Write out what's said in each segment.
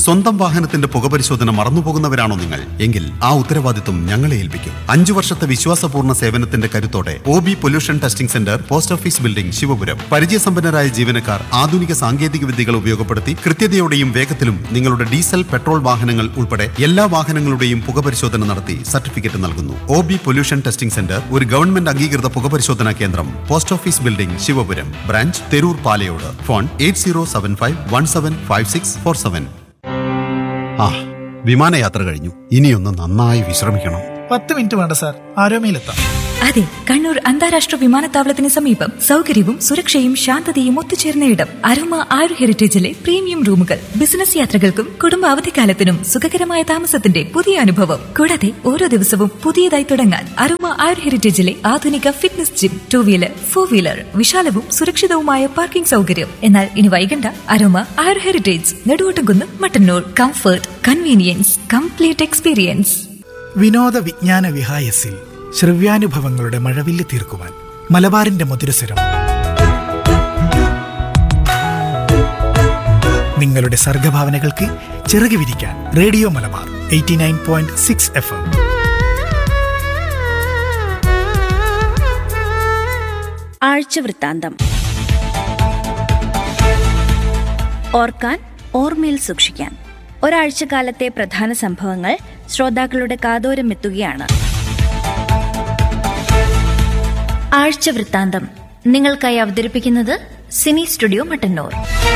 സ്വന്തം വാഹനത്തിന്റെ പുകപരിശോധന മറന്നുപോകുന്നവരാണോ നിങ്ങൾ എങ്കിൽ ആ ഉത്തരവാദിത്വം ഞങ്ങളെ ഏൽപ്പിക്കും അഞ്ചു വർഷത്തെ വിശ്വാസപൂർണ്ണ സേവനത്തിന്റെ കരുത്തോടെ O B pollution testing centre post office building Sivapuram പരിചയസമ്പന്നരായ ജീവനക്കാർ ആധുനിക സാങ്കേതിക വിദ്യകൾ ഉപയോഗപ്പെടുത്തി കൃത്യതയോടെയും വേഗത്തിലും നിങ്ങളുടെ ഡീസൽ പെട്രോൾ വാഹനങ്ങൾ ഉൾപ്പെടെ എല്ലാ വാഹനങ്ങളുടെയും പുകപരിശോധന നടത്തി സർട്ടിഫിക്കറ്റ് നൽകുന്നു O B pollution testing centre ഒരു ഗവൺമെന്റ് അംഗീകൃത പുകപരിശോധനാ കേന്ദ്രം post office building Sivapuram branch Theroor Palayode phone eight zero seven five one seven five six four seven ആ വിമാനയാത്ര കഴിഞ്ഞു ഇനിയൊന്ന് നന്നായി വിശ്രമിക്കണം പത്ത് മിനിറ്റ് വേണ്ട സാർ ആരോമയിലെത്താം അതെ കണ്ണൂർ അന്താരാഷ്ട്ര വിമാനത്താവളത്തിന് സമീപം സൗകര്യവും സുരക്ഷയും ശാന്തതയും ഒത്തുചേർന്ന ഇടം അരോമ ആയുർ ഹെറിറ്റേജിലെ പ്രീമിയം റൂമുകൾ ബിസിനസ് യാത്രകൾക്കും കുടുംബ അവധിക്കാലത്തിനും സുഖകരമായ താമസത്തിന്റെ പുതിയ അനുഭവം കൂടാതെ ഓരോ ദിവസവും പുതിയതായി തുടങ്ങാൻ അരോമ ആയുർ ഹെറിറ്റേജിലെ ആധുനിക fitness gym two wheeler four wheeler വിശാലവും സുരക്ഷിതവുമായ പാർക്കിംഗ് സൗകര്യം എന്നാൽ ഇനി വൈകണ്ട Aroma Ayur heritage Neduvottumkunnu Mattannur comfort convenience complete experience വിനോദ വിജ്ഞാന വിഹായസിൽ ശ്രവ്യാനുഭവങ്ങളുടെ മഴവില്ല് തീർക്കുവാൻ മലബാറിന്റെ മധുരസ്വരം നിങ്ങളുടെ സർഗഭാവനകൾക്ക് ചിറക് വിരിക്കാൻ radio Malabar eighty nine point six F M ആഴ്ച വൃത്താന്തം ഓർക്കാൻ ഓർമ്മയിൽ സൂക്ഷിക്കാൻ ഒരാഴ്ചക്കാലത്തെ പ്രധാന സംഭവങ്ങൾ ശ്രോതാക്കളുടെ കാതോരം എത്തുകയാണ് ആഴ്ച വൃത്താന്തം നിങ്ങൾക്കായി അവതരിപ്പിക്കുന്നത് സിനി സ്റ്റുഡിയോ മട്ടന്നൂർ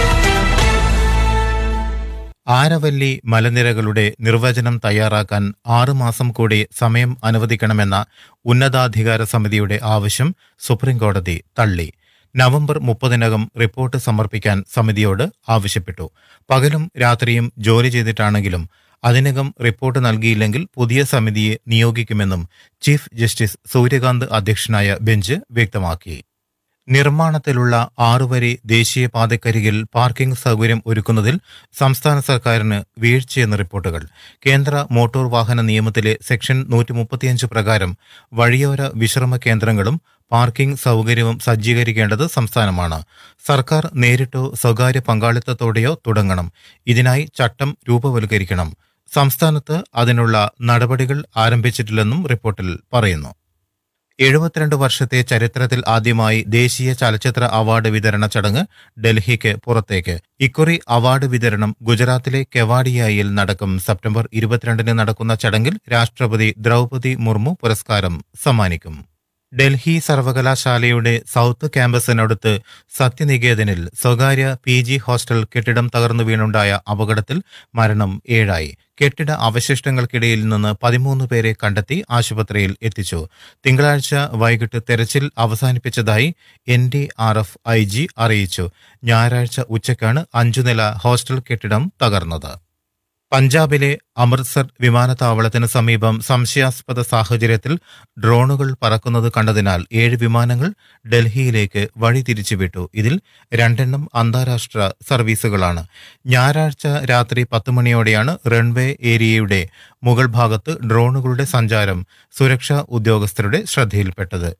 ആരവല്ലി മലനിരകളുടെ നിർവചനം തയ്യാറാക്കാൻ ആറുമാസം കൂടി സമയം അനുവദിക്കണമെന്ന ഉന്നതാധികാര സമിതിയുടെ ആവശ്യം സുപ്രീംകോടതി തള്ളി നവംബർ മുപ്പതിനകം റിപ്പോർട്ട് സമർപ്പിക്കാൻ സമിതിയോട് ആവശ്യപ്പെട്ടു പകലും രാത്രിയും ജോലി ചെയ്തിട്ടാണെങ്കിലും അതിനകം റിപ്പോർട്ട് നൽകിയില്ലെങ്കിൽ പുതിയ സമിതിയെ നിയോഗിക്കുമെന്നും ചീഫ് ജസ്റ്റിസ് സൂര്യകാന്ത് അധ്യക്ഷനായ ബെഞ്ച് വ്യക്തമാക്കി നിർമ്മാണത്തിലുള്ള ആറുവരി ദേശീയപാതക്കരികിൽ പാർക്കിംഗ് സൗകര്യം ഒരുക്കുന്നതിൽ സംസ്ഥാന സർക്കാരിന് വീഴ്ചയെന്ന് റിപ്പോർട്ടുകൾ കേന്ദ്ര മോട്ടോർ വാഹന നിയമത്തിലെ സെക്ഷൻ നൂറ്റി മുപ്പത്തിയഞ്ച് പ്രകാരം വഴിയോര വിശ്രമ കേന്ദ്രങ്ങളും പാർക്കിംഗ് സൗകര്യവും സജ്ജീകരിക്കേണ്ടത് സംസ്ഥാനമാണ് സർക്കാർ നേരിട്ടോ സ്വകാര്യ പങ്കാളിത്തത്തോടെയോ തുടങ്ങണം ഇതിനായി ചട്ടം രൂപവൽക്കരിക്കണം സംസ്ഥാനത്ത് അതിനുള്ള നടപടികൾ ആരംഭിച്ചിട്ടില്ലെന്നും റിപ്പോർട്ടിൽ പറയുന്നു എഴുപത്തിരണ്ട് വർഷത്തെ ചരിത്രത്തിൽ ആദ്യമായി ദേശീയ ചലച്ചിത്ര അവാർഡ് വിതരണ ചടങ്ങ് ഡൽഹിക്ക് പുറത്തേക്ക് ഇക്കുറി അവാർഡ് വിതരണം ഗുജറാത്തിലെ കെവാഡിയായിൽ നടക്കും സെപ്റ്റംബർ ഇരുപത്തിരണ്ടിന് നടക്കുന്ന ചടങ്ങിൽ രാഷ്ട്രപതി ദ്രൗപതി മുർമു പുരസ്കാരം സമ്മാനിക്കും ഡൽഹി സർവകലാശാലയുടെ സൗത്ത് ക്യാമ്പസിനടുത്ത് സത്യനികേതനിൽ സ്വകാര്യ പി ജി ഹോസ്റ്റൽ കെട്ടിടം തകർന്നു വീണുണ്ടായ അപകടത്തിൽ മരണം ഏഴായി കെട്ടിട അവശിഷ്ടങ്ങൾക്കിടയിൽ നിന്ന് പതിമൂന്ന് പേരെ കണ്ടെത്തി ആശുപത്രിയിൽ എത്തിച്ചു തിങ്കളാഴ്ച വൈകിട്ട് തെരച്ചിൽ അവസാനിപ്പിച്ചതായി N D R F I G അറിയിച്ചു ഞായറാഴ്ച ഉച്ചയ്ക്കാണ് അഞ്ചുനില ഹോസ്റ്റൽ കെട്ടിടം തകർന്നത് പഞ്ചാബിലെ അമൃത്സർ വിമാനത്താവളത്തിന് സമീപം സംശയാസ്പദ സാഹചര്യത്തിൽ ഡ്രോണുകൾ പറക്കുന്നത് കണ്ടതിനാൽ ഏഴ് വിമാനങ്ങൾ ഡൽഹിയിലേക്ക് വഴി തിരിച്ചുവിട്ടു ഇതിൽ രണ്ടെണ്ണം അന്താരാഷ്ട്ര സർവീസുകളാണ് ഞായറാഴ്ച രാത്രി പത്ത് മണിയോടെയാണ് റൺവേ ഏരിയയുടെ മുകൾ ഭാഗത്ത് ഡ്രോണുകളുടെ സഞ്ചാരം സുരക്ഷാ ഉദ്യോഗസ്ഥരുടെ ശ്രദ്ധയിൽപ്പെട്ടത്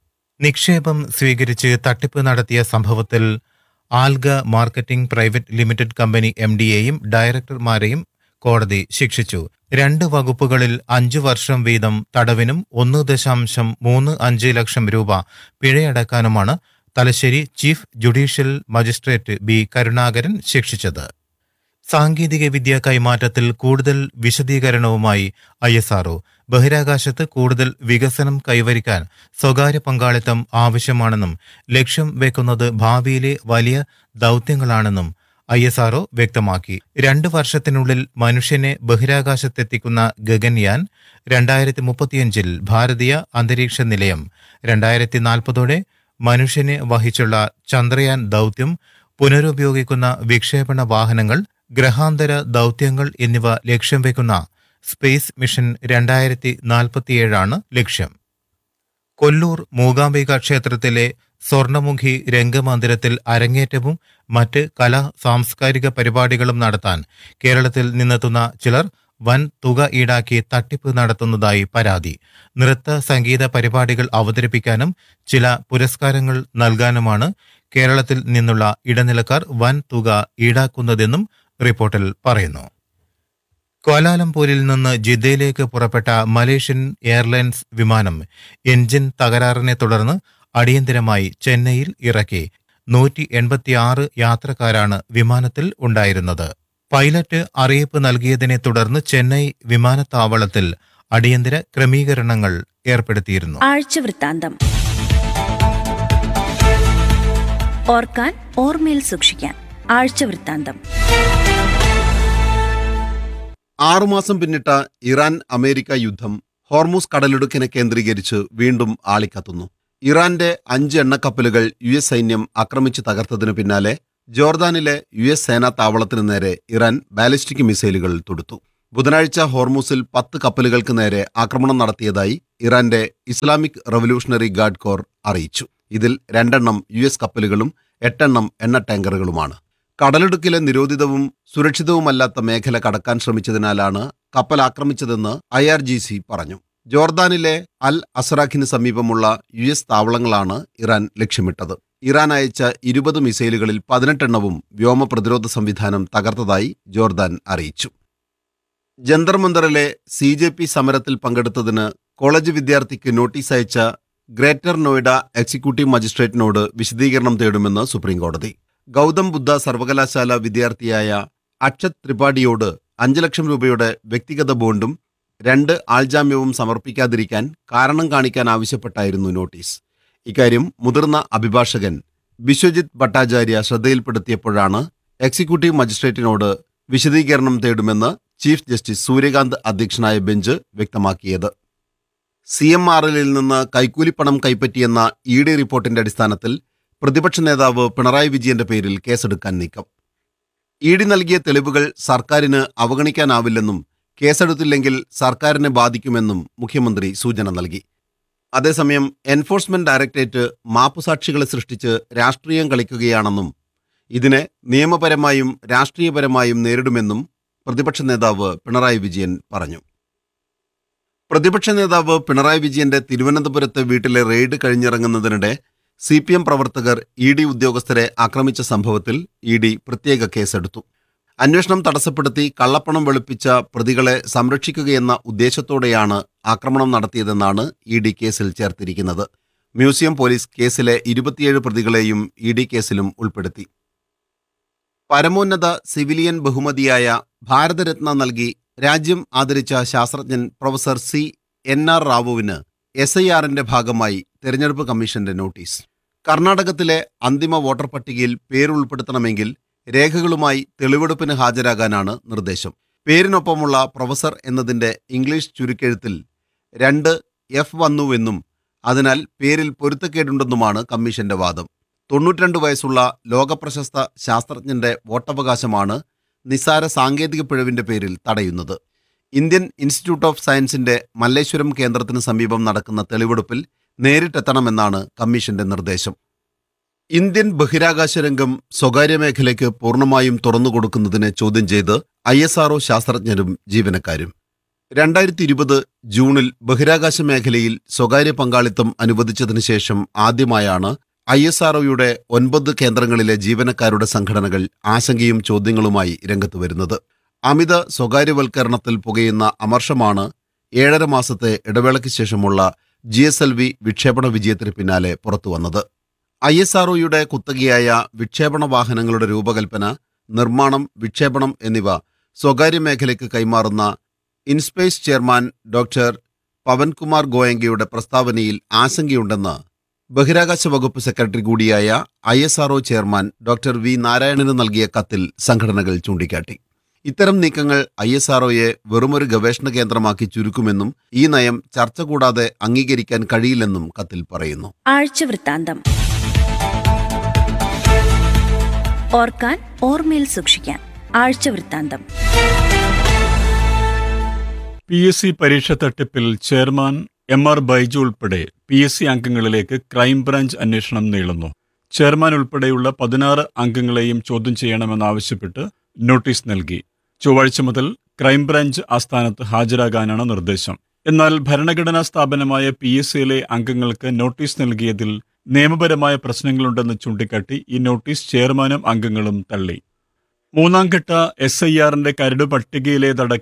നിക്ഷേപം സ്വീകരിച്ച് തട്ടിപ്പ് നടത്തിയ സംഭവത്തിൽ Alga marketing private limited company M ഡിയെയും ഡയറക്ടർമാരെയും കോടതി ശിക്ഷിച്ചു രണ്ട് വകുപ്പുകളിൽ അഞ്ചു വർഷം വീതം തടവിനും ഒന്ന് ദശാംശം മൂന്ന് അഞ്ച് ലക്ഷം രൂപ പിഴയടക്കാനുമാണ് Thalassery chief judicial magistrate B Karunakaran ശിക്ഷിച്ചത് സാങ്കേതിക വിദ്യ കൈമാറ്റത്തിൽ കൂടുതൽ വിശദീകരണവുമായി ഐ എസ് ആർഒ ബഹിരാകാശത്ത് കൂടുതൽ വികസനം കൈവരിക്കാൻ സ്വകാര്യ പങ്കാളിത്തം ആവശ്യമാണെന്നും ലക്ഷ്യം വെക്കുന്നത് ഭാവിയിലെ വലിയ ദൗത്യങ്ങളാണെന്നും ഐ എസ് ആർഒ വ്യക്തമാക്കി രണ്ട് വർഷത്തിനുള്ളിൽ മനുഷ്യനെ ബഹിരാകാശത്തെത്തിക്കുന്ന ഗഗൻയാൻ രണ്ടായിരത്തി മുപ്പത്തിയഞ്ചിൽ ഭാരതീയ അന്തരീക്ഷ നിലയം രണ്ടായിരത്തി നാൽപ്പതോടെ മനുഷ്യനെ വഹിച്ചുള്ള ചന്ദ്രയാൻ ദൗത്യം പുനരുപയോഗിക്കുന്ന വിക്ഷേപണ വാഹനങ്ങൾ ഗ്രഹാന്തര ദൗത്യങ്ങൾ എന്നിവ ലക്ഷ്യം വെക്കുന്ന സ്പേസ് മിഷൻ രണ്ടായിരത്തി നാൽപ്പത്തിയേഴാണ് ലക്ഷ്യം കൊല്ലൂർ മൂകാംബിക ക്ഷേത്രത്തിലെ സ്വർണമുഖി രംഗമന്ദിരത്തിൽ അരങ്ങേറ്റവും മറ്റ് കലാ സാംസ്കാരിക പരിപാടികളും നടത്താൻ കേരളത്തിൽ നിന്നെത്തുന്ന ചിലർ വൻ തുക ഈടാക്കി തട്ടിപ്പ് നടത്തുന്നതായി പരാതി നൃത്ത സംഗീത പരിപാടികൾ അവതരിപ്പിക്കാനും ചില പുരസ്കാരങ്ങൾ നൽകാനുമാണ് കേരളത്തിൽ നിന്നുള്ള ഇടനിലക്കാർ വൻ തുക ഈടാക്കുന്നതെന്നും റിപ്പോർട്ടിൽ പറയുന്നു ക്വാലാലംപൂരിൽ നിന്ന് ജിദ്ദയിലേക്ക് പുറപ്പെട്ട മലേഷ്യൻ എയർലൈൻസ് വിമാനം എൻജിൻ തകരാറിനെ തുടർന്ന് അടിയന്തരമായി ചെന്നൈയിൽ ഇറക്കി നൂറ്റി എൺപത്തിയാറ് യാത്രക്കാരാണ് വിമാനത്തിൽ ഉണ്ടായിരുന്നത് പൈലറ്റ് അറിയിപ്പ് നൽകിയതിനെ തുടർന്ന് ചെന്നൈ വിമാനത്താവളത്തിൽ അടിയന്തര ക്രമീകരണങ്ങൾ ഏർപ്പെടുത്തിയിരുന്നു ആഴ്ച വൃത്താന്തം ഓർക്കാൻ ഓർമ്മയിൽ സൂക്ഷിക്കാൻ ആഴ്ച വൃത്താന്തം ആറുമാസം പിന്നിട്ട ഇറാൻ അമേരിക്ക യുദ്ധം ഹോർമൂസ് കടലിടുക്കിനെ കേന്ദ്രീകരിച്ച് വീണ്ടും ആളിക്കത്തുന്നു ഇറാന്റെ അഞ്ച് എണ്ണക്കപ്പലുകൾ യു എസ് സൈന്യം ആക്രമിച്ച് തകർത്തതിനു പിന്നാലെ ജോർദാനിലെ യു എസ് സേനാ താവളത്തിനു നേരെ ഇറാൻ ബാലിസ്റ്റിക് മിസൈലുകൾ തൊടുത്തു ബുധനാഴ്ച ഹോർമൂസിൽ പത്ത് കപ്പലുകൾക്ക് നേരെ ആക്രമണം നടത്തിയതായി ഇറാന്റെ ഇസ്ലാമിക് റവല്യൂഷണറി ഗാർഡ് കോർ അറിയിച്ചു ഇതിൽ രണ്ടെണ്ണം യു എസ് കപ്പലുകളും എട്ടെണ്ണം എണ്ണ ടാങ്കറുകളുമാണ് കടലിടുക്കിലെ നിരോധിതവും സുരക്ഷിതവുമല്ലാത്ത മേഖല കടക്കാൻ ശ്രമിച്ചതിനാലാണ് കപ്പൽ ആക്രമിച്ചതെന്ന് ഐ ആർ ജി സി പറഞ്ഞു ജോർദാനിലെ അൽ അസറാഖിന് സമീപമുള്ള യു എസ് താവളങ്ങളാണ് ഇറാൻ ലക്ഷ്യമിട്ടത് ഇറാൻ അയച്ച ഇരുപത് മിസൈലുകളിൽ പതിനെട്ടെണ്ണവും വ്യോമ പ്രതിരോധ സംവിധാനം തകർത്തതായി ജോർദാൻ അറിയിച്ചു ജന്തർ മന്ദറിലെ സി ജെ പി സമരത്തിൽ പങ്കെടുത്തതിന് കോളേജ് വിദ്യാർത്ഥിക്ക് നോട്ടീസ് അയച്ച ഗ്രേറ്റർ നോയിഡ എക്സിക്യൂട്ടീവ് മജിസ്ട്രേറ്റിനോട് വിശദീകരണം തേടുമെന്ന് സുപ്രീംകോടതി ഗൗതം ബുദ്ധ സർവകലാശാല വിദ്യാർത്ഥിയായ അക്ഷത് ത്രിപാഠിയോട് അഞ്ച് ലക്ഷം രൂപയുടെ വ്യക്തിഗത ബോണ്ടും രണ്ട് ആൾജാമ്യവും സമർപ്പിക്കാതിരിക്കാൻ കാരണം കാണിക്കാൻ ആവശ്യപ്പെട്ടായിരുന്നു നോട്ടീസ് ഇക്കാര്യം മുതിർന്ന അഭിഭാഷകൻ ബിശ്വജിത് ഭട്ടാചാര്യ ശ്രദ്ധയിൽപ്പെടുത്തിയപ്പോഴാണ് എക്സിക്യൂട്ടീവ് മജിസ്ട്രേറ്റിനോട് വിശദീകരണം തേടുമെന്ന് ചീഫ് ജസ്റ്റിസ് സൂര്യകാന്ത് അധ്യക്ഷനായ ബെഞ്ച് വ്യക്തമാക്കിയത് സി എം ആർ എല്ലിൽ നിന്ന് കൈക്കൂലിപ്പണം കൈപ്പറ്റിയെന്ന ഇ ഡി റിപ്പോർട്ടിന്റെ അടിസ്ഥാനത്തിൽ പ്രതിപക്ഷ നേതാവ് പിണറായി വിജയന്റെ പേരിൽ കേസെടുക്കാൻ നീക്കം ഇ ഡി നൽകിയ തെളിവുകൾ സർക്കാരിന് അവഗണിക്കാനാവില്ലെന്നും കേസെടുത്തില്ലെങ്കിൽ സർക്കാരിനെ ബാധിക്കുമെന്നും മുഖ്യമന്ത്രി സൂചന നൽകി അതേസമയം എൻഫോഴ്സ്മെന്റ് ഡയറക്ടറേറ്റ് മാപ്പുസാക്ഷികളെ സൃഷ്ടിച്ച് രാഷ്ട്രീയം കളിക്കുകയാണെന്നും ഇതിനെ നിയമപരമായും രാഷ്ട്രീയപരമായും നേരിടുമെന്നും പ്രതിപക്ഷ നേതാവ് പിണറായി വിജയൻ പറഞ്ഞു പ്രതിപക്ഷ നേതാവ് പിണറായി വിജയന്റെ തിരുവനന്തപുരത്തെ വീട്ടിലെ റെയ്ഡ് കഴിഞ്ഞിറങ്ങുന്നതിനിടെ സി പി എം പ്രവർത്തകർ ഇ ഡി ഉദ്യോഗസ്ഥരെ ആക്രമിച്ച സംഭവത്തിൽ ഇ ഡി പ്രത്യേക കേസെടുത്തു അന്വേഷണം തടസ്സപ്പെടുത്തി കള്ളപ്പണം വെളുപ്പിച്ച പ്രതികളെ സംരക്ഷിക്കുകയെന്ന ഉദ്ദേശത്തോടെയാണ് ആക്രമണം നടത്തിയതെന്നാണ് ഇ ഡി കേസിൽ ചേർത്തിരിക്കുന്നത് മ്യൂസിയം പോലീസ് കേസിലെ ഇരുപത്തിയേഴ് പ്രതികളെയും ഇ ഡി കേസിലും ഉൾപ്പെടുത്തി പരമോന്നത സിവിലിയൻ ബഹുമതിയായ ഭാരതരത്ന നൽകി രാജ്യം ആദരിച്ച ശാസ്ത്രജ്ഞൻ പ്രൊഫസർ സി എൻ ആർ റാവുവിന് എസ് ഐ ആറിന്റെ ഭാഗമായി തെരഞ്ഞെടുപ്പ് കമ്മീഷന്റെ നോട്ടീസ് കർണാടകത്തിലെ അന്തിമ വോട്ടർ പട്ടികയിൽ പേരുൾപ്പെടുത്തണമെങ്കിൽ രേഖകളുമായി തെളിവെടുപ്പിന് ഹാജരാകാനാണ് നിർദ്ദേശം പേരിനൊപ്പമുള്ള പ്രൊഫസർ എന്നതിന്റെ ഇംഗ്ലീഷ് ചുരുക്കെഴുത്തിൽ രണ്ട് എഫ് വന്നുവെന്നും അതിനാൽ പേരിൽ പൊരുത്തക്കേടുണ്ടെന്നുമാണ് കമ്മീഷന്റെ വാദം തൊണ്ണൂറ്റിരണ്ട് വയസ്സുള്ള ലോകപ്രശസ്ത ശാസ്ത്രജ്ഞന്റെ വോട്ടവകാശമാണ് നിസ്സാര സാങ്കേതിക പിഴവിന്റെ പേരിൽ തടയുന്നത് ഇന്ത്യൻ ഇൻസ്റ്റിറ്റ്യൂട്ട് ഓഫ് സയൻസിന്റെ മല്ലേശ്വരം കേന്ദ്രത്തിന് സമീപം നടക്കുന്ന തെളിവെടുപ്പിൽ നേരിട്ടെത്തണമെന്നാണ് കമ്മീഷന്റെ നിർദ്ദേശം ഇന്ത്യൻ ബഹിരാകാശ രംഗം സ്വകാര്യ മേഖലയ്ക്ക് പൂർണ്ണമായും തുറന്നുകൊടുക്കുന്നതിനെ ചോദ്യം ചെയ്ത് ഐ എസ് ആർഒ ശാസ്ത്രജ്ഞരും ജീവനക്കാരും രണ്ടായിരത്തി ഇരുപത് ജൂണിൽ ബഹിരാകാശ മേഖലയിൽ സ്വകാര്യ പങ്കാളിത്തം അനുവദിച്ചതിനു ശേഷം ആദ്യമായാണ് ഐ എസ് ആർഒയുടെ ഒൻപത് കേന്ദ്രങ്ങളിലെ ജീവനക്കാരുടെ സംഘടനകൾ ആശങ്കയും ചോദ്യങ്ങളുമായി രംഗത്ത് വരുന്നത് അമിത സ്വകാര്യവൽക്കരണത്തിൽ പുകയുന്ന അമർഷമാണ് ഏഴര മാസത്തെ ഇടവേളയ്ക്ക് ശേഷമുള്ള ജി എസ് എൽ വി വിക്ഷേപണ വിജയത്തിന് പിന്നാലെ പുറത്തുവന്നത് ഐ എസ് ആർഒയുടെ കുത്തകയായ വിക്ഷേപണ വാഹനങ്ങളുടെ രൂപകൽപ്പന നിർമ്മാണം വിക്ഷേപണം എന്നിവ സ്വകാര്യ മേഖലയ്ക്ക് കൈമാറുന്ന ഇൻസ്പേസ് ചെയർമാൻ ഡോക്ടർ പവൻകുമാർ ഗോയങ്കയുടെ പ്രസ്താവനയിൽ ആശങ്കയുണ്ടെന്ന് ബഹിരാകാശ വകുപ്പ് സെക്രട്ടറി കൂടിയായ I S R O chairman doctor V നാരായണന് നൽകിയ കത്തിൽ സംഘടനകൾ ചൂണ്ടിക്കാട്ടി ഇത്തരം നീക്കങ്ങൾ ഐ എസ് ആർഒയെ വെറുമൊരു ഗവേഷണ കേന്ദ്രമാക്കി ചുരുക്കുമെന്നും ഈ നയം ചർച്ച കൂടാതെ അംഗീകരിക്കാൻ കഴിയില്ലെന്നും കത്തിൽ പറയുന്നു ആഴ്ച വൃത്താന്തം ഓർക്കാൻ ഓർമ്മയിൽ സൂക്ഷിക്കാൻ ആഴ്ച വൃത്താന്തം പി എസ് സി പരീക്ഷ തട്ടിപ്പിൽ ചെയർമാൻ എം ആർ ബൈജു ഉൾപ്പെടെ പി എസ് സി അംഗങ്ങളിലേക്ക് ക്രൈംബ്രാഞ്ച് അന്വേഷണം നീളുന്നു ചെയർമാൻ ഉൾപ്പെടെയുള്ള പതിനാറ് അംഗങ്ങളെയും ചോദ്യം ചെയ്യണമെന്നാവശ്യപ്പെട്ട് നോട്ടീസ് നൽകി ചൊവ്വാഴ്ച മുതൽ ക്രൈംബ്രാഞ്ച് ആസ്ഥാനത്ത് ഹാജരാകാനാണ് നിർദ്ദേശം എന്നാൽ ഭരണഘടനാ സ്ഥാപനമായ പി എസ് സിയിലെ അംഗങ്ങൾക്ക് നോട്ടീസ് നൽകിയതിൽ നിയമപരമായ പ്രശ്നങ്ങളുണ്ടെന്ന് ചൂണ്ടിക്കാട്ടി ഈ നോട്ടീസ് ചെയർമാനും അംഗങ്ങളും തള്ളി മൂന്നാം ഘട്ട എസ് ഐ ആറിന്റെ കരട് പട്ടികയിലേതടക്കം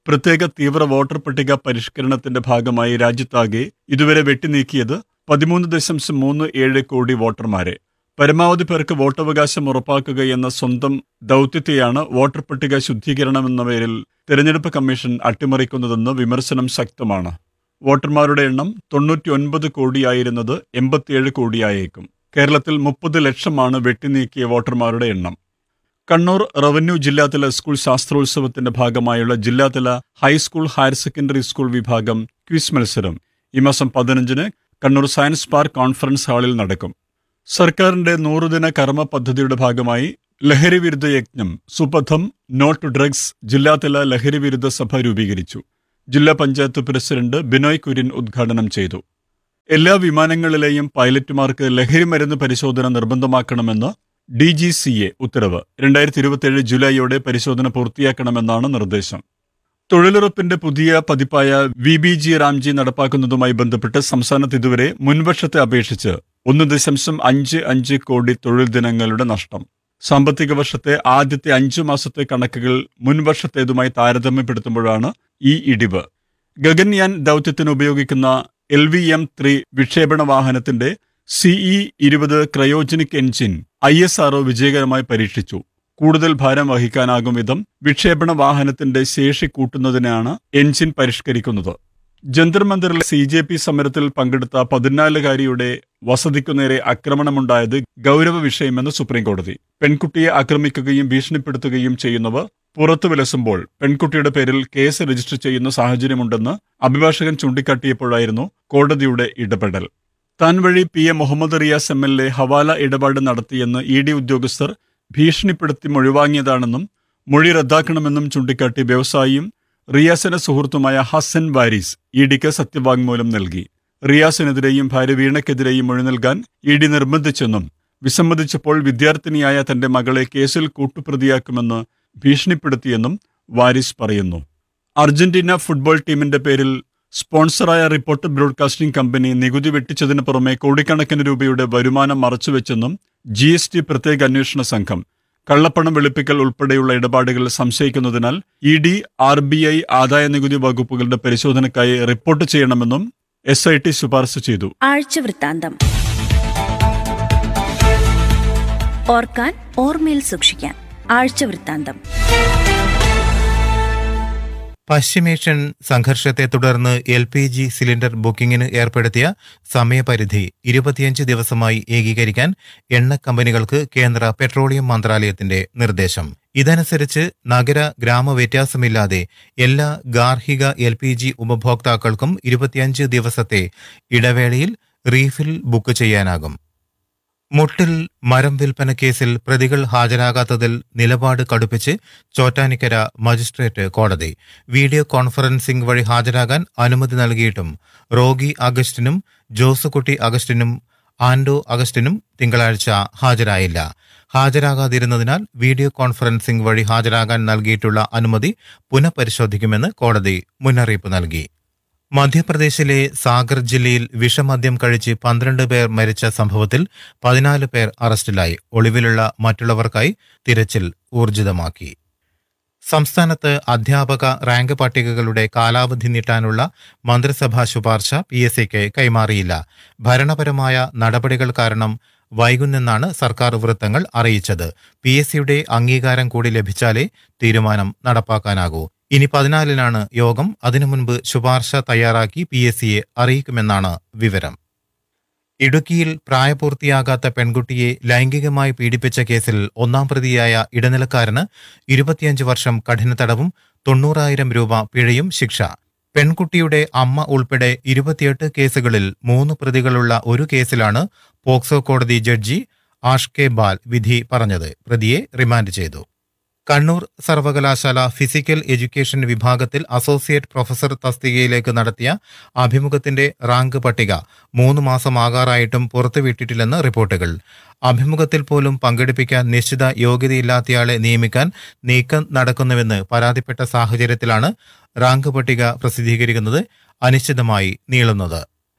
പ്രത്യേക തീവ്ര വോട്ടർ പട്ടിക പരിഷ്കരണത്തിന്റെ ഭാഗമായി രാജ്യത്താകെ ഇതുവരെ വെട്ടിനീക്കിയത് പതിമൂന്ന് ദശാംശം മൂന്ന് ഏഴ് കോടി വോട്ടർമാരെ പരമാവധി പേർക്ക് വോട്ടവകാശം ഉറപ്പാക്കുക എന്ന സ്വന്തം ദൗത്യത്തെയാണ് വോട്ടർ പട്ടിക ശുദ്ധീകരണം എന്ന പേരിൽ തെരഞ്ഞെടുപ്പ് കമ്മീഷൻ അട്ടിമറിക്കുന്നതെന്ന് വിമർശനം ശക്തമാണ് വോട്ടർമാരുടെ എണ്ണം തൊണ്ണൂറ്റി ഒൻപത് കോടിയായിരുന്നത് എൺപത്തിയേഴ് കോടിയായേക്കും കേരളത്തിൽ മുപ്പത് ലക്ഷമാണ് വെട്ടിനീക്കിയ വോട്ടർമാരുടെ എണ്ണം കണ്ണൂർ റവന്യൂ ജില്ലാതല സ്കൂൾ ശാസ്ത്രോത്സവത്തിന്റെ ഭാഗമായുള്ള ജില്ലാതല ഹൈസ്കൂൾ ഹയർ സെക്കൻഡറി സ്കൂൾ വിഭാഗം ക്വിസ് മത്സരം ഈ മാസം പതിനഞ്ചിന് കണ്ണൂർ സയൻസ് പാർക്ക് കോൺഫറൻസ് ഹാളിൽ നടക്കും സർക്കാരിന്റെ നൂറുദിന കർമ്മ പദ്ധതിയുടെ ഭാഗമായി ലഹരി വിരുദ്ധ യജ്ഞം സുപഥം നോട്ട് ഡ്രഗ്സ് ജില്ലാതല ലഹരി വിരുദ്ധ സഭ രൂപീകരിച്ചു ജില്ലാ പഞ്ചായത്ത് പ്രസിഡന്റ് ബിനോയ് കുര്യൻ ഉദ്ഘാടനം ചെയ്തു എല്ലാ വിമാനങ്ങളിലെയും പൈലറ്റുമാർക്ക് ലഹരി മരുന്ന് പരിശോധന നിർബന്ധമാക്കണമെന്ന് ഡി ജി സി എ ഉത്തരവ് രണ്ടായിരത്തി ഇരുപത്തിയേഴ് ജൂലൈയോടെ പരിശോധന പൂർത്തിയാക്കണമെന്നാണ് നിർദ്ദേശം തൊഴിലുറപ്പിന്റെ പുതിയ പതിപ്പായ വി ബി ജി റാംജി നടപ്പാക്കുന്നതുമായി ബന്ധപ്പെട്ട് സംസ്ഥാനത്ത് ഇതുവരെ മുൻവർഷത്തെ അപേക്ഷിച്ച് ഒന്ന് ദശാംശം അഞ്ച് അഞ്ച് കോടി തൊഴിൽ ദിനങ്ങളുടെ നഷ്ടം സാമ്പത്തിക വർഷത്തെ ആദ്യത്തെ അഞ്ചു മാസത്തെ കണക്കുകൾ മുൻവർഷത്തേതുമായി താരതമ്യപ്പെടുത്തുമ്പോഴാണ് ഈ ഇടിവ് ഗഗൻയാൻ ദൗത്യത്തിന് ഉപയോഗിക്കുന്ന എൽ വി എം ത്രീ വിക്ഷേപണ വാഹനത്തിന്റെ സിഇ ഇരുപത് cryogenic engine I S R O വിജയകരമായി പരീക്ഷിച്ചു കൂടുതൽ ഭാരം വഹിക്കാനാകും വിധം വിക്ഷേപണ വാഹനത്തിന്റെ ശേഷി കൂട്ടുന്നതിനാണ് എൻജിൻ പരിഷ്കരിക്കുന്നത് ജന്തർ മന്ദിറിലെ സി ജെ പി സമരത്തിൽ പങ്കെടുത്ത പതിനാലുകാരിയുടെ വസതിക്കു നേരെ ആക്രമണമുണ്ടായത് ഗൗരവ വിഷയമെന്ന് സുപ്രീംകോടതി പെൺകുട്ടിയെ ആക്രമിക്കുകയും ഭീഷണിപ്പെടുത്തുകയും ചെയ്യുന്നവർ പുറത്തു വിലസുമ്പോൾ പെൺകുട്ടിയുടെ പേരിൽ കേസ് രജിസ്റ്റർ ചെയ്യുന്ന സാഹചര്യമുണ്ടെന്ന് അഭിഭാഷകൻ ചൂണ്ടിക്കാട്ടിയപ്പോഴായിരുന്നു കോടതിയുടെ ഇടപെടൽ താൻ വഴി P A Muhammad Riyas M L A ഹവാല ഇടപാട് നടത്തിയെന്ന് ഇ ഡി ഉദ്യോഗസ്ഥർ ഭീഷണിപ്പെടുത്തി മൊഴിവാങ്ങിയതാണെന്നും മൊഴി റദ്ദാക്കണമെന്നും ചൂണ്ടിക്കാട്ടി വ്യവസായിയും റിയാസിന്റെ സുഹൃത്തുമായ ഹസൻ വാരിസ് ഇ ഡിക്ക് സത്യവാങ്മൂലം നൽകി റിയാസിനെതിരെയും ഭാര്യ വീണയ്ക്കെതിരെയും മൊഴി നൽകാൻ ഇ ഡി നിർബന്ധിച്ചെന്നും വിസമ്മതിച്ചപ്പോൾ വിദ്യാർത്ഥിനിയായ തന്റെ മകളെ കേസിൽ കൂട്ടുപ്രതിയാക്കുമെന്ന് ഭീഷണിപ്പെടുത്തിയെന്നും വാരിസ് പറയുന്നു അർജന്റീന ഫുട്ബോൾ ടീമിന്റെ പേരിൽ സ്പോൺസറായ റിപ്പോർട്ട് ബ്രോഡ്കാസ്റ്റിംഗ് കമ്പനി നികുതി വെട്ടിച്ചതിന് പുറമെ കോടിക്കണക്കിന് രൂപയുടെ വരുമാനം മറച്ചുവെച്ചെന്നും ജി എസ് ടി പ്രത്യേക അന്വേഷണ സംഘം കള്ളപ്പണം വെളുപ്പിക്കൽ ഉൾപ്പെടെയുള്ള ഇടപാടുകൾ സംശയിക്കുന്നതിനാൽ E D R B I ആദായ നികുതി വകുപ്പുകളുടെ പരിശോധനയ്ക്കായി റിപ്പോർട്ട് ചെയ്യണമെന്നും എസ് ഐ ടി ശുപാർശ ചെയ്തു ആഴ്ചവൃത്താന്തം ഓർക്കാൻ ഓർമ്മയിൽ സൂക്ഷിക്കാൻ ആഴ്ചവൃത്താന്തം പശ്ചിമേഷ്യൻ സംഘർഷത്തെ തുടർന്ന് എൽ പി ജി സിലിണ്ടർ ബുക്കിംഗിന് ഏർപ്പെടുത്തിയ സമയപരിധി ഇരുപത്തിയഞ്ച് ദിവസമായി ഏകീകരിക്കാൻ എണ്ണ കമ്പനികൾക്ക് കേന്ദ്ര പെട്രോളിയം മന്ത്രാലയത്തിന്റെ നിർദ്ദേശം ഇതനുസരിച്ച് നഗര ഗ്രാമ വ്യത്യാസമില്ലാതെ എല്ലാ ഗാർഹിക എൽ പി ജി ഉപഭോക്താക്കൾക്കും ഇരുപത്തിയഞ്ച് ദിവസത്തെ ഇടവേളയിൽ റീഫിൽ ബുക്ക് ചെയ്യാനാകും മുട്ടിൽ മരം വിൽപ്പന കേസിൽ പ്രതികൾ ഹാജരാകാത്തതിൽ നിലപാട് കടുപ്പിച്ച് ചോറ്റാനിക്കര മജിസ്ട്രേറ്റ് കോടതി വീഡിയോ കോൺഫറൻസിംഗ് വഴി ഹാജരാകാൻ അനുമതി നൽകിയിട്ടും റോഗി അഗസ്റ്റിനും ജോസുകുട്ടി അഗസ്റ്റിനും ആൻഡോ അഗസ്റ്റിനും തിങ്കളാഴ്ച ഹാജരായില്ല ഹാജരാകാതിരുന്നതിനാൽ വീഡിയോ കോൺഫറൻസിംഗ് വഴി ഹാജരാകാൻ നൽകിയിട്ടുള്ള അനുമതി പുനഃപരിശോധിക്കുമെന്ന് കോടതി മുന്നറിയിപ്പ് നൽകി മധ്യപ്രദേശിലെ സാഗർ ജില്ലയിൽ വിഷമദ്യം കഴിച്ച് പന്ത്രണ്ട് പേർ മരിച്ച സംഭവത്തിൽ പതിനാല് പേർ അറസ്റ്റിലായി ഒളിവിലുള്ള മറ്റുള്ളവർക്കായി തിരച്ചിൽ ഊർജിതമാക്കി സംസ്ഥാനത്ത് അധ്യാപക റാങ്ക് പട്ടികകളുടെ കാലാവധി നീട്ടാനുള്ള മന്ത്രിസഭാ ശുപാർശ പി എസ് സിക്ക് കൈമാറിയില്ല ഭരണപരമായ നടപടികൾ കാരണം വൈകുന്നെന്നാണ് സർക്കാർ വൃത്തങ്ങൾ അറിയിച്ചത് പി എസ് സിയുടെ അംഗീകാരം കൂടി ലഭിച്ചാലേ തീരുമാനം നടപ്പാക്കാനാകൂ ഇനി പതിനാലിനാണ് യോഗം അതിനു മുൻപ് ശുപാർശ തയ്യാറാക്കി പി എസ് സിയെ അറിയിക്കുമെന്നാണ് വിവരം ഇടുക്കിയിൽ പ്രായപൂർത്തിയാകാത്ത പെൺകുട്ടിയെ ലൈംഗികമായി പീഡിപ്പിച്ച കേസിൽ ഒന്നാം പ്രതിയായ ഇടനിലക്കാരന് ഇരുപത്തിയഞ്ച് വർഷം കഠിന തടവും തൊണ്ണൂറായിരം രൂപ പിഴയും ശിക്ഷ പെൺകുട്ടിയുടെ അമ്മ ഉൾപ്പെടെ ഇരുപത്തിയെട്ട് കേസുകളിൽ മൂന്ന് പ്രതികളുള്ള ഒരു കേസിലാണ് പോക്സോ കോടതി ജഡ്ജി ആഷ് കെ ബാൽ വിധി പറഞ്ഞത് പ്രതിയെ റിമാൻഡ് ചെയ്തു കണ്ണൂർ സർവകലാശാല ഫിസിക്കൽ എഡ്യൂക്കേഷൻ വിഭാഗത്തിൽ അസോസിയേറ്റ് പ്രൊഫസർ തസ്തികയിലേക്ക് നടത്തിയ അഭിമുഖത്തിന്റെ റാങ്ക് പട്ടിക മൂന്ന് മാസമാകാറായിട്ടും പുറത്തുവിട്ടിട്ടില്ലെന്ന് റിപ്പോർട്ടുകൾ അഭിമുഖത്തിൽ പോലും പങ്കെടുപ്പിക്കാൻ നിശ്ചിത യോഗ്യതയില്ലാത്തയാളെ നിയമിക്കാൻ നീക്കം നടക്കുന്നുവെന്ന് പരാതിപ്പെട്ട സാഹചര്യത്തിലാണ് റാങ്ക് പട്ടിക പ്രസിദ്ധീകരിക്കുന്നത് അനിശ്ചിതമായി നീളുന്നത്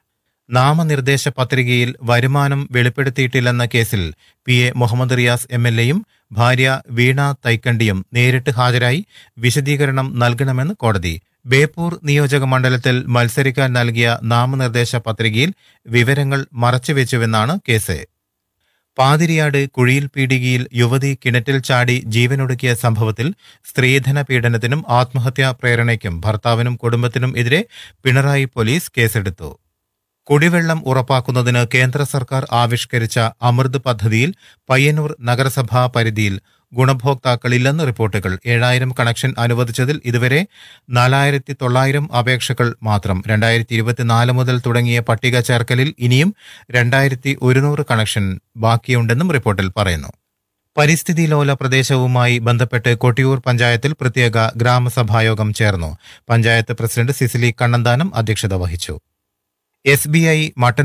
നാമനിർദ്ദേശ പത്രികയിൽ വരുമാനം വെളിപ്പെടുത്തിയിട്ടില്ലെന്ന കേസിൽ P A Muhammad Riyas M L എയും ഭാര്യ വീണ തൈക്കണ്ടിയും നേരിട്ട് ഹാജരായി വിശദീകരണം നൽകണമെന്ന് കോടതി ബേപ്പൂർ നിയോജക മണ്ഡലത്തിൽ മത്സരിക്കാൻ നൽകിയ നാമനിർദ്ദേശ പത്രികയിൽ വിവരങ്ങൾ മറച്ചുവെച്ചുവെന്നാണ് കേസ് പാതിരിയാട് കുഴിയിൽ പീടികയിൽ യുവതി കിണറ്റിൽ ചാടി ജീവനൊടുക്കിയ സംഭവത്തിൽ സ്ത്രീധന പീഡനത്തിനും ആത്മഹത്യാ പ്രേരണയ്ക്കും ഭർത്താവിനും കുടുംബത്തിനും എതിരെ പിണറായി പോലീസ് കേസെടുത്തു കുടിവെള്ളം ഉറപ്പാക്കുന്നതിന് കേന്ദ്ര സർക്കാർ ആവിഷ്കരിച്ച അമൃത് പദ്ധതിയിൽ പയ്യന്നൂർ നഗരസഭാ പരിധിയിൽ ഗുണഭോക്താക്കളില്ലെന്ന് റിപ്പോർട്ടുകൾ ഏഴായിരം കണക്ഷൻ അനുവദിച്ചതിൽ ഇതുവരെ നാലായിരത്തി തൊള്ളായിരം അപേക്ഷകൾ മാത്രം രണ്ടായിരത്തി ഇരുപത്തിനാല് മുതൽ തുടങ്ങിയ പട്ടിക ചേർക്കലിൽ ഇനിയും രണ്ടായിരത്തി ഒരുന്നൂറ് കണക്ഷൻ ബാക്കിയുണ്ടെന്നും റിപ്പോർട്ടിൽ പറയുന്നു പരിസ്ഥിതി ലോല പ്രദേശവുമായി ബന്ധപ്പെട്ട് കൊട്ടിയൂർ പഞ്ചായത്തിൽ പ്രത്യേക ഗ്രാമസഭായോഗം ചേർന്നു പഞ്ചായത്ത് പ്രസിഡന്റ് സിസിലി കണ്ണന്താനം അധ്യക്ഷത വഹിച്ചു എസ് ബി ഐ മട്ടൻ